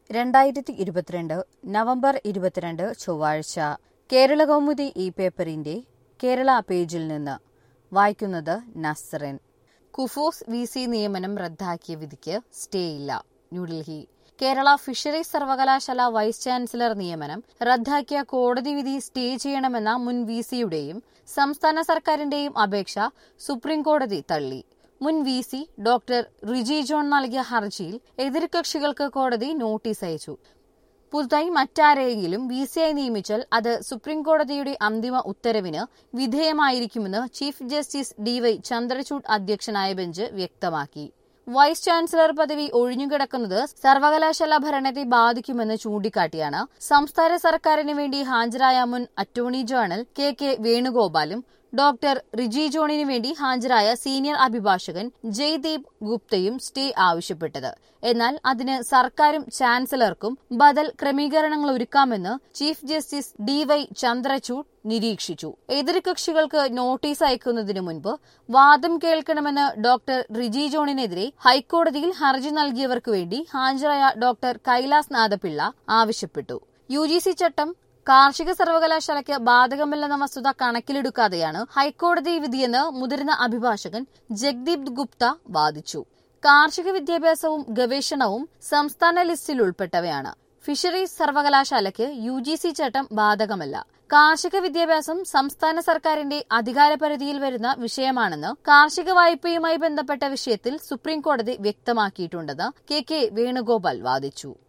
രണ്ടായിരത്തി ഇരുപത്തിരണ്ട് നവംബർ ഇരുപത്തിരണ്ട് ചൊവ്വാഴ്ച കേരള കൗമുദി ഈ പേപ്പറിന്റെ കേരള പേജിൽ നിന്ന് വായിക്കുന്നത് നസ്റിൻ കുഫോസ് വി സി നിയമനം റദ്ദാക്കിയ വിധിക്ക് സ്റ്റേ ഇല്ല ന്യൂഡൽഹി കേരള ഫിഷറീസ് സർവകലാശാല വൈസ് ചാൻസലർ നിയമനം റദ്ദാക്കിയ കോടതി വിധി സ്റ്റേ ചെയ്യണമെന്ന മുൻ വി സിയുടെയും സംസ്ഥാന സർക്കാരിന്റെയും അപേക്ഷ സുപ്രീംകോടതി തള്ളി മുൻ V C doctor Riji John നൽകിയ ഹർജിയിൽ എതിർകക്ഷികൾക്ക് കോടതി നോട്ടീസ് അയച്ചു പുതുതായി മറ്റാരെയെങ്കിലും വി സിയായി നിയമിച്ചാൽ അത് സുപ്രീംകോടതിയുടെ അന്തിമ ഉത്തരവിന് വിധേയമായിരിക്കുമെന്ന് ചീഫ് ജസ്റ്റിസ് ഡിവൈ ചന്ദ്രചൂഡ് അധ്യക്ഷനായ ബെഞ്ച് വ്യക്തമാക്കി വൈസ് ചാൻസലർ പദവി ഒഴിഞ്ഞുകിടക്കുന്നത് സർവകലാശാല ഭരണത്തെ ബാധിക്കുമെന്ന് ചൂണ്ടിക്കാട്ടിയാണ് സംസ്ഥാന സർക്കാരിന് വേണ്ടി ഹാജരായ മുൻ അറ്റോർണി ജനറൽ കെ കെ വേണുഗോപാലും ഡോക്ടർ റിജി ജോണിന് വേണ്ടി ഹാജരായ സീനിയർ അഭിഭാഷകൻ ജയ്ദീപ് ഗുപ്തയും സ്റ്റേ ആവശ്യപ്പെട്ടത് എന്നാൽ അതിന് സർക്കാരും ചാൻസലർക്കും ബദൽ ക്രമീകരണങ്ങൾ ഒരുക്കാമെന്ന് chief justice D Y Chandrachud നിരീക്ഷിച്ചു എതിർകക്ഷികൾക്ക് നോട്ടീസ് അയക്കുന്നതിനു മുൻപ് വാദം കേൾക്കണമെന്ന് ഡോക്ടർ റിജി ജോണിനെതിരെ ഹൈക്കോടതിയിൽ ഹർജി നൽകിയവർക്കു വേണ്ടി ഹാജരായ ഡോക്ടർ കൈലാസ് നാഥപിള്ള ആവശ്യപ്പെട്ടു യു ജി സി ചട്ടം കാർഷിക സർവകലാശാലയ്ക്ക് ബാധകമല്ലെന്ന വസ്തുത കണക്കിലെടുക്കാതെയാണ് ഹൈക്കോടതി വിധിയെന്ന് മുതിർന്ന അഭിഭാഷകൻ ജഗ്ദീപ് ഗുപ്ത വാദിച്ചു കാർഷിക വിദ്യാഭ്യാസവും ഗവേഷണവും സംസ്ഥാന ലിസ്റ്റിൽ ഉൾപ്പെട്ടവയാണ് ഫിഷറീസ് സർവകലാശാലയ്ക്ക് യു ജി സി ചട്ടം ബാധകമല്ല കാർഷിക വിദ്യാഭ്യാസം സംസ്ഥാന സർക്കാരിന്റെ അധികാരപരിധിയിൽ വരുന്ന വിഷയമാണെന്ന് കാർഷിക വായ്പയുമായി ബന്ധപ്പെട്ട വിഷയത്തിൽ സുപ്രീംകോടതി വ്യക്തമാക്കിയിട്ടുണ്ടെന്ന് കെ കെ വേണുഗോപാൽ വാദിച്ചു